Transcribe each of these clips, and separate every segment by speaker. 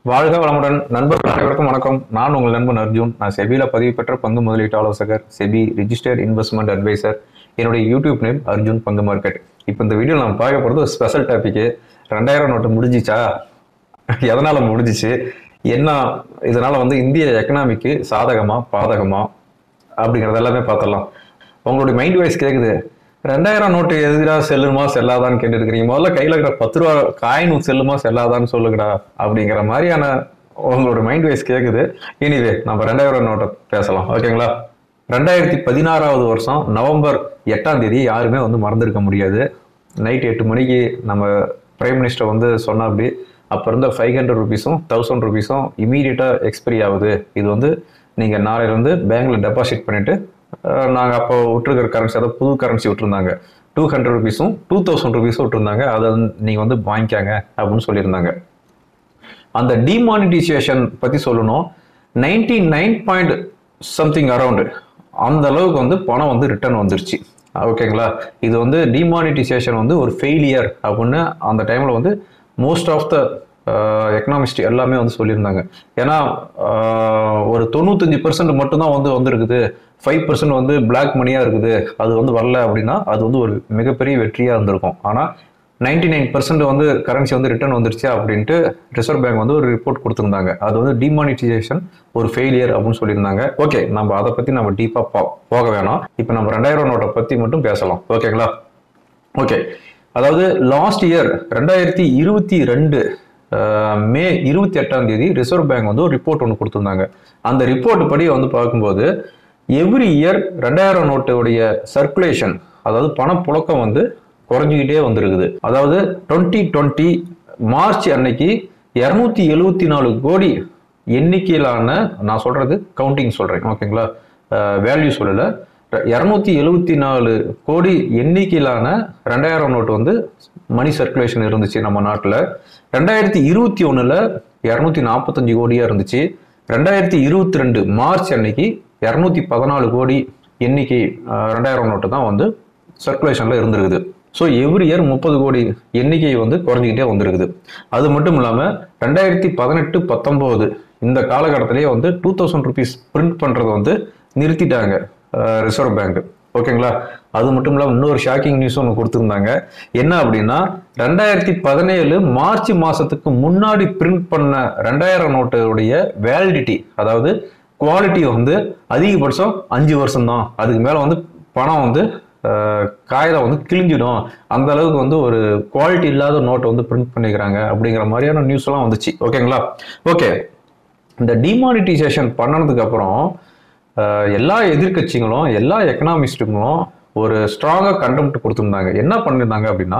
Speaker 1: வாழ்க வளமுடன் நண்பர்கள் அனைவருக்கும் வணக்கம் நான் உங்கள் நண்பன் அர்ஜுன் நான் செபியில் பதிவு பெற்ற பங்கு முதலீட்டு ஆலோசகர் செபி ரிஜிஸ்டர்ட் இன்வெஸ்ட்மெண்ட் அட்வைசர் என்னுடைய யூடியூப் நேம் அர்ஜுன் பங்கு மார்க்கெட் இப்போ இந்த வீடியோ நம்ம பார்க்க போகிறது ஒரு ஸ்பெஷல் டாபிக் ரெண்டாயிரம் நோட்டு முடிஞ்சிச்சா எதனால முடிஞ்சிச்சு என்ன இதனால வந்து இந்திய எக்கனாமிக்கு சாதகமா பாதகமா அப்படிங்கறது எல்லாமே பார்த்துடலாம் உங்களுடைய மைண்ட் வாய்ஸ் கேக்குது ரெண்டாயிரம் நோட்டு எதிரா செல்லுமா செல்லாதான்னு கேட்டு இருக்கிறீங்க முதல்ல கையில இருக்கிற பத்து ரூபா காயின் செல்லுமா செல்லாதான்னு சொல்லுங்கடா அப்படிங்கிற மாதிரியான உங்களோட மைண்ட் வாய்ஸ் கேக்குது எனிவே நம்ம ரெண்டாயிரம் நோட்டை பேசலாம் ஓகேங்களா ரெண்டாயிரத்தி பதினாறாவது வருஷம் நவம்பர் எட்டாம் தேதி யாருமே வந்து மறந்துருக்க முடியாது நைட் எட்டு மணிக்கு நம்ம பிரைம் மினிஸ்டர் வந்து சொன்னா அப்படி அப்போ இருந்த ஃபைவ் ஹண்ட்ரட் ருபீஸும் தௌசண்ட் ருபீஸும் இமீடியட்டாக எக்ஸ்பைரி ஆகுது இது வந்து நீங்கள் நாளையிலேருந்து பேங்க்கில் டெபாசிட் பண்ணிவிட்டு நாங்கள் அப்போ விட்டுருக்கிற கரன்சி அதாவது புது கரன்சி விட்டுருந்தாங்க டூ ஹண்ட்ரட் ருபீஸும் டூ தௌசண்ட் ருபீஸும் விட்டுருந்தாங்க அதை வந்து நீங்கள் வந்து வாங்கிக்காங்க அப்படின்னு சொல்லியிருந்தாங்க அந்த டிமானிட்டைசேஷன் பற்றி சொல்லணும் ninety nine point something around அந்த அளவுக்கு வந்து பணம் வந்து ரிட்டர்ன் வந்துருச்சு ஓகேங்களா இது வந்து டிமானிட்டைசேஷன் வந்து ஒரு ஃபெயிலியர் அப்படின்னு அந்த டைமில் வந்து மோஸ்ட் ஆஃப் த எக்கனாமிஸ்ட் எல்லாமே வந்து சொல்லியிருந்தாங்க ஏன்னா ஆஹ், ஒரு தொண்ணூத்தஞ்சு பர்சன்ட் மட்டும்தான் வந்து வந்திருக்குது ஃபைவ் பர்சன்ட் வந்து பிளாக் மணியாக இருக்குது அது வந்து வரல அப்படின்னா அது வந்து ஒரு மிகப்பெரிய வெற்றியாக இருந்திருக்கும் ஆனால் நைன்டி நைன் பர்சன்ட் வந்து கரன்சி வந்து ரிட்டர்ன் வந்துருச்சு அப்படின்ட்டு ரிசர்வ் பேங்க் வந்து ஒரு ரிப்போர்ட் கொடுத்துருந்தாங்க அது வந்து டிமானிட்டைசேஷன் ஒரு ஃபெயிலியர் அப்படின்னு சொல்லியிருந்தாங்க ஓகே நம்ம அதை பற்றி நம்ம டீப்பாக போக வேணாம் இப்போ நம்ம ரெண்டாயிரம் நோட்டை பற்றி மட்டும் பேசலாம் ஓகேங்களா ஓகே அதாவது லாஸ்ட் இயர் ரெண்டாயிரத்தி இருபத்தி ரெண்டு மே இருபத்தி எட்டாம் தேதி ரிசர்வ் பேங்க் வந்து ஒரு ரிப்போர்ட் ஒன்று கொடுத்துருந்தாங்க அந்த ரிப்போர்ட் படி வந்து பார்க்கும்போது எவ்ரி இயர் ரெண்டாயிரம் நோட்டுடைய சர்க்குலேஷன் அதாவது பணப்புழக்கம் வந்து குறைஞ்சிக்கிட்டே வந்திருக்குது அதாவது டுவெண்ட்டி டுவெண்ட்டி மார்ச் அன்னைக்கு இரநூத்தி எழுவத்தி நாலு கோடி எண்ணிக்கையிலான நான் சொல்றது கவுண்டிங் சொல்றேன் ஓகேங்களா வேல்யூ சொல்லல இரநூத்தி எழுவத்தி நாலு கோடி எண்ணிக்கையிலான ரெண்டாயிரம் நோட்டு வந்து மணி சர்க்குலேஷன் இருந்துச்சு நம்ம நாட்டில் ரெண்டாயிரத்தி இருபத்தி ஒன்றில் இரநூத்தி நாற்பத்தஞ்சு கோடியாக இருந்துச்சு ரெண்டாயிரத்தி இருபத்தி ரெண்டு மார்ச் அன்னைக்கு இரநூத்தி பதினாலு கோடி எண்ணிக்கை அஹ், ரெண்டாயிரம் நோட்டு தான் வந்து சர்க்குலேஷனில் இருந்திருக்குது ஸோ எவ்ரி இயர் முப்பது கோடி எண்ணிக்கை வந்து குறைஞ்சிக்கிட்டே வந்திருக்குது அது மட்டும் இல்லாமல் ரெண்டாயிரத்தி பதினெட்டு பத்தொம்போது இந்த காலகட்டத்திலேயே வந்து டூ தௌசண்ட் ருபீஸ் பிரிண்ட் பண்ணுறதை வந்து நிறுத்திட்டாங்க ரிசர்வ் பேங்க் ஓகேங்களா அது மட்டும் இல்லாமல் இன்னொரு ஷாக்கிங் நியூஸ் ஒன்று கொடுத்துருந்தாங்க என்ன அப்படின்னா ரெண்டாயிரத்தி பதினேழு மார்ச் மாசத்துக்கு முன்னாடி பிரிண்ட் பண்ண ரெண்டாயிரம் நோட்டுடைய வேலிடிட்டி அதாவது குவாலிட்டி வந்து அதிகபட்சம் அஞ்சு வருஷம் தான் அதுக்கு மேலே வந்து பணம் வந்து அஹ், காகிதம் வந்து கிழிஞ்சிடும் அந்த அளவுக்கு வந்து ஒரு குவாலிட்டி இல்லாத நோட்டை வந்து பிரிண்ட் பண்ணிக்கிறாங்க அப்படிங்கிற மாதிரியான நியூஸ் எல்லாம் வந்துச்சு ஓகேங்களா ஓகே இந்த டிமானிட்டைசேஷன் பண்ணனதுக்கு அப்புறம் அஹ், எல்லா எதிர்க்கட்சிகளும் எல்லா எக்கனாமிஸ்ட்டுங்களும் ஒரு ஸ்ட்ராங்காக கண்டெம்ட் கொடுத்துருந்தாங்க என்ன பண்ணியிருந்தாங்க அப்படின்னா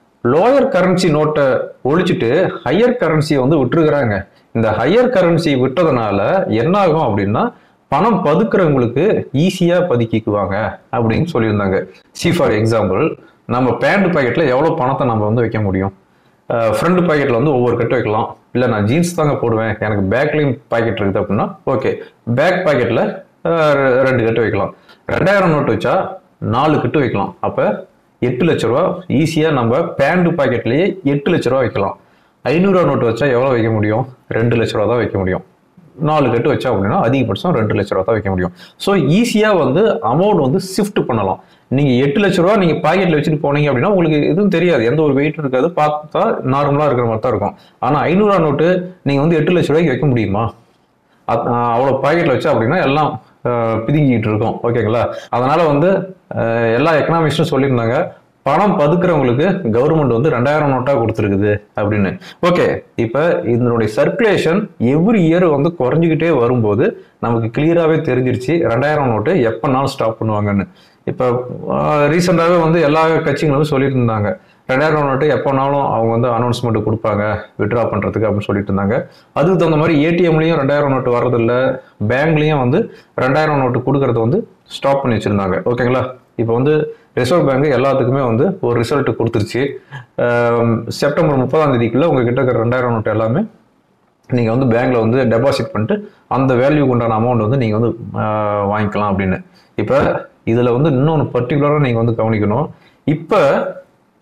Speaker 1: லோயர் கரன்சி நோட்டை ஒழிச்சிட்டு ஹையர் கரன்சியை வந்து விட்டுருக்குறாங்க இந்த ஹையர் கரன்சி விட்டதுனால என்ன ஆகும் அப்படின்னா பணம் பதுக்குறவங்களுக்கு ஈஸியாக பதுக்கிக்குவாங்க அப்படின்னு சொல்லியிருந்தாங்க சி ஃபார் எக்ஸாம்பிள் நம்ம பேண்ட் பாக்கெட்டில் எவ்வளோ பணத்தை நம்ம வந்து வைக்க முடியும் ஃப்ரண்ட் பாக்கெட்டில் வந்து ஒவ்வொரு கட்டு வைக்கலாம் இல்லை நான் ஜீன்ஸ் தாங்க போடுவேன் எனக்கு பேக்லேயும் பாக்கெட் இருக்குது அப்படின்னா ஓகே பேக் பாக்கெட்டில் ரெண்டு கட்டு வைக்கலாம் ரெண்டாயிரம் நோட்டு வச்சா நாலு கட்டு வைக்கலாம் அப்போ எட்டு லட்ச ரூபா ஈஸியாக நம்ம பேண்ட் பாக்கெட்லேயே எட்டு லட்ச ரூபா வைக்கலாம் ஐநூறுரூவா நோட்டு வச்சா எவ்வளோ வைக்க முடியும் ரெண்டு லட்ச ரூபா தான் வைக்க முடியும் நாலு கட்டு வச்சா அப்படின்னா அதிகபட்சம் ரெண்டு லட்ச ரூபா தான் வைக்க முடியும் ஸோ ஈஸியாக வந்து அமௌண்ட் வந்து ஷிஃப்ட் பண்ணலாம் நீங்கள் எட்டு லட்ச ரூபா நீங்கள் பாக்கெட்டில் வச்சுட்டு போனீங்க அப்படின்னா உங்களுக்கு எதுவும் தெரியாது எந்த ஒரு வெயிட் இருக்காது பார்த்தா நார்மலாக இருக்கிற மாதிரி தான் இருக்கும் ஆனால் ஐநூறுரூவா நோட்டு நீங்கள் வந்து எட்டு லட்ச ரூபாய்க்கு வைக்க முடியுமா அத்- ஆஹ் அவ்வளோ பாக்கெட்டில் வச்சா அப்படின்னா எல்லாம் ஆஹ் பிதுங்கிட்டு இருக்கும் ஓகேங்களா அதனால வந்து ஆஹ் எல்லா எக்கனாமிக்ஸும் சொல்லியிருந்தாங்க பணம் பதுக்குறவங்களுக்கு கவர்மெண்ட் வந்து ரெண்டாயிரம் நோட்டா கொடுத்துருக்குது அப்படின்னு ஓகே இப்போ இதனுடைய சர்க்குலேஷன் எவ்ரி இயர் வந்து குறைஞ்சிக்கிட்டே வரும்போது நமக்கு கிளியராகவே தெரிஞ்சிருச்சு ரெண்டாயிரம் நோட்டு எப்போனாலும் ஸ்டாப் பண்ணுவாங்கன்னு இப்போ ரீசெண்டாகவே வந்து எல்லா கட்சிகளும் சொல்லிட்டு இருந்தாங்க ரெண்டாயிரம் நோட்டு எப்போனாலும் அவங்க வந்து அனௌன்ஸ்மெண்ட் கொடுப்பாங்க விட்ரா பண்ணுறதுக்கு அப்படின்னு சொல்லிட்டு இருந்தாங்க அதுக்கு தகுந்த மாதிரி ஏடிஎம்லேயும் ரெண்டாயிரம் நோட்டு வர்றதில்ல பேங்க்லேயும் வந்து ரெண்டாயிரம் நோட்டு கொடுக்கறத வந்து ஸ்டாப் பண்ணி வச்சுருந்தாங்க ஓகேங்களா இப்போ வந்து ரிசர்வ் பேங்க் எல்லாத்துக்குமே வந்து ஒரு ரிசல்ட் கொடுத்துருச்சு ஆம், செப்டம்பர் முப்பதாம் தேதிக்குள்ள உங்ககிட்ட இருக்கிற ரெண்டாயிரம் நோட்டு எல்லாமே நீங்கள் வந்து பேங்க்ல வந்து டெபாசிட் பண்ணிட்டு அந்த வேல்யூக்கு உண்டான அமௌண்ட் வந்து நீங்கள் வந்து ஆஹ், வாங்கிக்கலாம் அப்படின்னு இப்போ இதில் வந்து இன்னொன்று பர்டிகுலராக நீங்கள் வந்து கவனிக்கணும் இப்போ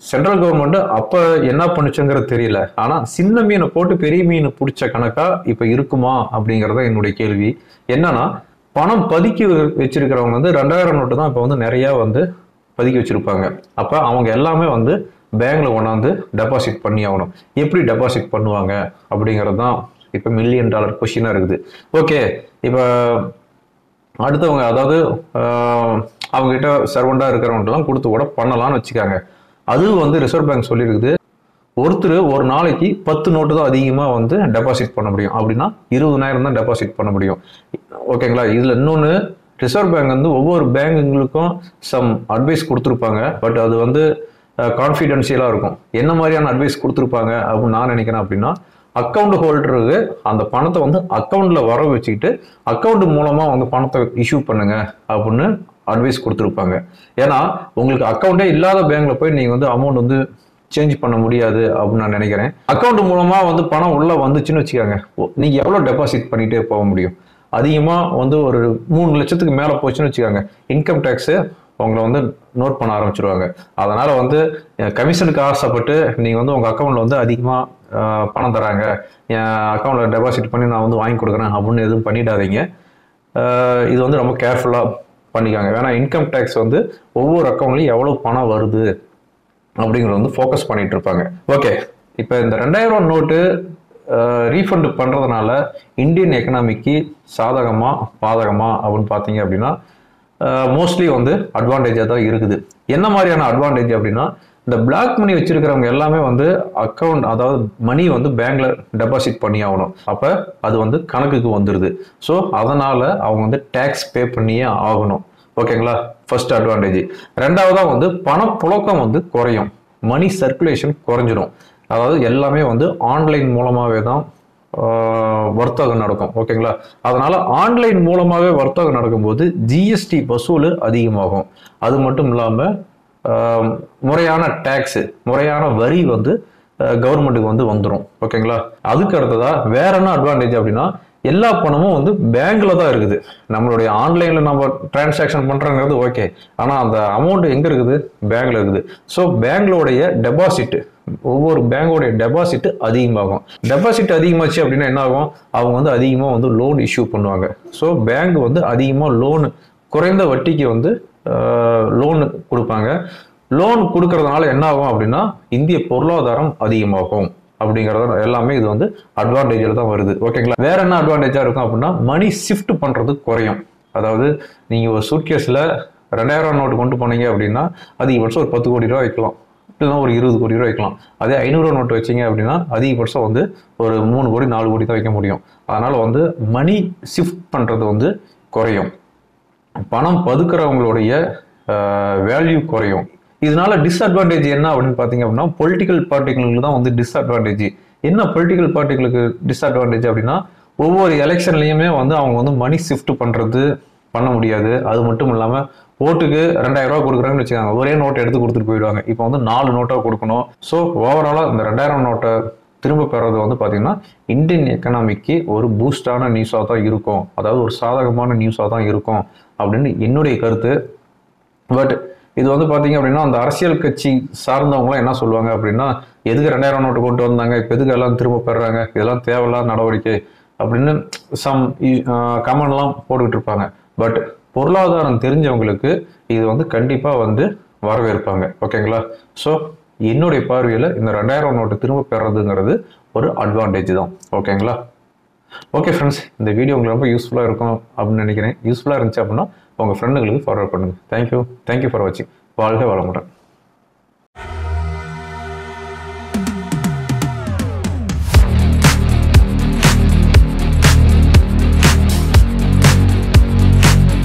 Speaker 1: சென்ட்ரல் கவர்மெண்ட் அப்ப என்ன பண்ணுச்சுங்கிறது தெரியல ஆனா சின்ன மீனை போட்டு பெரிய மீன் பிடிச்ச கணக்கா இப்ப இருக்குமா அப்படிங்கறத என்னுடைய கேள்வி என்னன்னா பணம் பதுக்கி வச்சிருக்கிறவங்க வந்து ரெண்டாயிரம் நோட்டு தான் இப்ப வந்து நிறைய வந்து பதுக்கி வச்சிருப்பாங்க அப்ப அவங்க எல்லாமே வந்து பேங்க்ல கொண்டாந்து டெபாசிட் பண்ணி ஆகணும் எப்படி டெபாசிட் பண்ணுவாங்க அப்படிங்கிறது தான் இப்போ மில்லியன் டாலர் கொஷினாக இருக்குது ஓகே இப்போ அடுத்தவங்க அதாவது ஆஹ், அவங்க கிட்ட சர்வெண்டாக இருக்கிறவங்கலாம் கொடுத்து கூட பண்ணலாம்னு வச்சுக்காங்க அது வந்து ரிசர்வ் பேங்க் சொல்லியிருக்குது ஒருத்தர் ஒரு நாளைக்கு பத்து நோட்டு தான் அதிகமாக வந்து டெபாசிட் பண்ண முடியும் அப்படின்னா இருபதனாயிரம் தான் டெபாசிட் பண்ண முடியும் ஓகேங்களா இதில் இன்னொன்று ரிசர்வ் பேங்க் வந்து ஒவ்வொரு பேங்குங்களுக்கும் சம் அட்வைஸ் கொடுத்துருப்பாங்க பட் அது வந்து கான்ஃபிடென்ஷியலாக இருக்கும் என்ன மாதிரியான அட்வைஸ் கொடுத்துருப்பாங்க அப்படின்னு நான் நினைக்கிறேன் அப்படின்னா அக்கௌண்ட் ஹோல்டருக்கு அந்த பணத்தை வந்து அக்கௌண்ட்ல வர வச்சுக்கிட்டு அக்கௌண்ட் மூலமா வந்து பணத்தை இஷ்யூ பண்ணுங்க அப்படின்னு அட்வைஸ் கொடுத்துருப்பாங்க ஏன்னா உங்களுக்கு அக்கௌண்ட்டே இல்லாத பேங்க்ல போய் நீங்க வந்து அமௌண்ட் வந்து சேஞ்ச் பண்ண முடியாது அப்படின்னு நான் நினைக்கிறேன் அக்கௌண்ட் மூலமா வந்து பணம் உள்ள வந்துச்சுன்னு வச்சுக்கோங்க ஓ, நீங்க எவ்வளவு டெபாசிட் பண்ணிட்டே போக முடியும் அதிகமா வந்து ஒரு மூணு லட்சத்துக்கு மேல போச்சுன்னு வச்சுக்கோங்க இன்கம் டேக்ஸ் உங்களை வந்து நோட் பண்ண ஆரம்பிச்சிருவாங்க அதனால வந்து கமிஷனுக்கு ஆசைப்பட்டு நீங்க வந்து உங்க அக்கௌண்ட்ல வந்து அதிகமா அஹ், பணம் தராங்க என் அக்கௌண்ட்ல டெபாசிட் பண்ணி நான் வந்து வாங்கி கொடுக்குறேன் அப்படின்னு எதுவும் பண்ணிடாதீங்க அஹ், இது வந்து ரொம்ப கேர்ஃபுல்லாக பண்ணிக்காங்க ஏன்னா இன்கம் டேக்ஸ் வந்து ஒவ்வொரு அக்கௌண்ட்லையும் எவ்வளோ பணம் வருது அப்படிங்கிறது வந்து ஃபோக்கஸ் பண்ணிட்டு இருப்பாங்க ஓகே இப்போ இந்த ரெண்டாயிரம் நோட்டு ரீஃபண்ட் பண்ணுறதுனால இந்தியன் எக்கனாமிக்கு சாதகமா பாதகமா அப்படின்னு பார்த்தீங்க அப்படின்னா மோஸ்ட்லி வந்து அட்வான்டேஜாக தான் இருக்குது என்ன மாதிரியான அட்வான்டேஜ் அப்படின்னா இந்த பிளாக் மணி வச்சிருக்கிறவங்க எல்லாமே வந்து அக்கௌண்ட் அதாவது மணி வந்து பேங்க்ல டெபாசிட் பண்ணி ஆகணும் அப்போ அது வந்து கணக்குக்கு வந்துடுது ஸோ அதனால அவங்க வந்து டேக்ஸ் பே பண்ணியே ஆகணும் ஓகேங்களா ஃபர்ஸ்ட் அட்வான்டேஜ் ரெண்டாவதா வந்து பணப்புழக்கம் வந்து குறையும் மணி சர்க்குலேஷன் குறைஞ்சிரும் அதாவது எல்லாமே வந்து ஆன்லைன் மூலமாவே தான் ஆஹ், வர்த்தகம் நடக்கும் ஓகேங்களா அதனால ஆன்லைன் மூலமாவே வர்த்தகம் நடக்கும்போது ஜிஎஸ்டி வசூல் அதிகமாகும் அது மட்டும் இல்லாம ஆஹ், முறையான டேக்ஸ் முறையான வரி வந்து கவர்மெண்ட்டுக்கு வந்து வந்துடும் ஓகேங்களா அதுக்கு அடுத்ததா வேற என்ன அட்வான்டேஜ் அப்படின்னா எல்லா பணமும் வந்து பேங்க்ல தான் இருக்குது நம்மளுடைய ஆன்லைன்ல நம்ம டிரான்சாக்ஷன் பண்றோங்கிறது ஓகே ஆனா அந்த அமௌண்ட் எங்க இருக்குது பேங்க்ல இருக்குது ஸோ பேங்க்லோடைய டெபாசிட் ஒவ்வொரு பேங்கோடைய டெபாசிட் அதிகமாகும் டெபாசிட் அதிகமாச்சு அப்படின்னா என்ன ஆகும் அவங்க வந்து அதிகமாக வந்து லோன் இஷ்யூ பண்ணுவாங்க ஸோ பேங்க் வந்து அதிகமாக லோன் குறைந்த வட்டிக்கு வந்து லோன் கொடுப்பாங்க லோன் கொடுக்கறதுனால என்ன ஆகும் அப்படின்னா இந்திய பொருளாதாரம் அதிகமாகும் அப்படிங்கறது எல்லாமே இது வந்து அட்வான்டேஜில் தான் வருது ஓகேங்களா வேற என்ன அட்வான்டேஜா இருக்கும் அப்படின்னா மணி ஷிஃப்ட் பண்றது குறையும் அதாவது நீங்க ஒரு சூட்கேஸ்ல ரெண்டாயிரம் நோட்டு கொண்டு போனீங்க அப்படின்னா அதிகபட்சம் ஒரு பத்து கோடி ரூபா வைக்கலாம் இல்லைன்னா ஒரு இருபது கோடி ரூபா வைக்கலாம் அதே ஐநூறு நோட்டு வச்சீங்க அப்படின்னா அதிகபட்சம் வந்து ஒரு மூணு கோடி நாலு கோடி தான் வைக்க முடியும் அதனால வந்து மணி ஷிஃப்ட் பண்றது வந்து குறையும் பணம் பதுக்குறவங்களுடைய வேல்யூ குறையும் இதனால டிஸ்அட்வான்டேஜ் என்ன அப்படின்னு பார்த்தீங்க அப்படின்னா பொலிட்டிக்கல் பார்ட்டிகளுக்கு தான் வந்து டிஸ்அட்வான்டேஜ் என்ன பொலிட்டிக்கல் பார்ட்டிகளுக்கு டிஸ்அட்வான்டேஜ் அப்படின்னா ஒவ்வொரு எலெக்ஷன்லையுமே வந்து அவங்க வந்து மணி ஷிஃப்ட் பண்றது பண்ண முடியாது அது மட்டும் இல்லாம ஓட்டுக்கு ரெண்டாயிரம் ரூபாய் கொடுக்குறாங்கன்னு வச்சுக்காங்க ஒரே நோட் எடுத்து கொடுத்துட்டு போயிடுவாங்க இப்போ வந்து நாலு நோட்டாக கொடுக்கணும் ஸோ ஓவராலாக இந்த ரெண்டாயிரம் நோட்டை திரும்ப பெறது வந்து பார்த்தீங்கன்னா இந்தியன் எக்கனாமிக்கு ஒரு பூஸ்டான நியூஸாக தான் இருக்கும் அதாவது ஒரு சாதகமான நியூஸாக தான் இருக்கும் அப்படின்னு என்னுடைய கருத்து பட் இது வந்து பார்த்தீங்க அப்படின்னா அந்த அரசியல் கட்சி சார்ந்தவங்களாம் என்ன சொல்லுவாங்க அப்படின்னா எதுக்கு ரெண்டாயிரம் நோட்டு கொண்டு வந்தாங்க இப்போ எதுக்கு எல்லாம் திரும்ப பெறுறாங்க இதெல்லாம் தேவையில்லாத நடவடிக்கை அப்படின்னு சம் கமெண்ட்லாம் போட்டுக்கிட்டு இருப்பாங்க பட் பொருளாதாரம் தெரிஞ்சவங்களுக்கு இது வந்து கண்டிப்பாக வந்து வரவேற்பாங்க ஓகேங்களா ஸோ என்னுடைய பார்வையில் இந்த ரெண்டாயிரம் நோட்டு திரும்ப பெறதுங்கிறது ஒரு அட்வான்டேஜ் தான் ஓகேங்களா ஓகே ஃப்ரெண்ட்ஸ் இந்த வீடியோ உங்களுக்கு ரொம்ப யூஸ்ஃபுல்லாக இருக்கும் அப்படின்னு நினைக்கிறேன் யூஸ்ஃபுல்லாக இருந்துச்சு அப்படின்னா உங்கள் ஃப்ரெண்டுகளுக்கு ஃபார்வர்ட் பண்ணுங்கள் தேங்க்யூ தேங்க்யூ ஃபார் வாட்சிங் வாழ்க வளமுடன்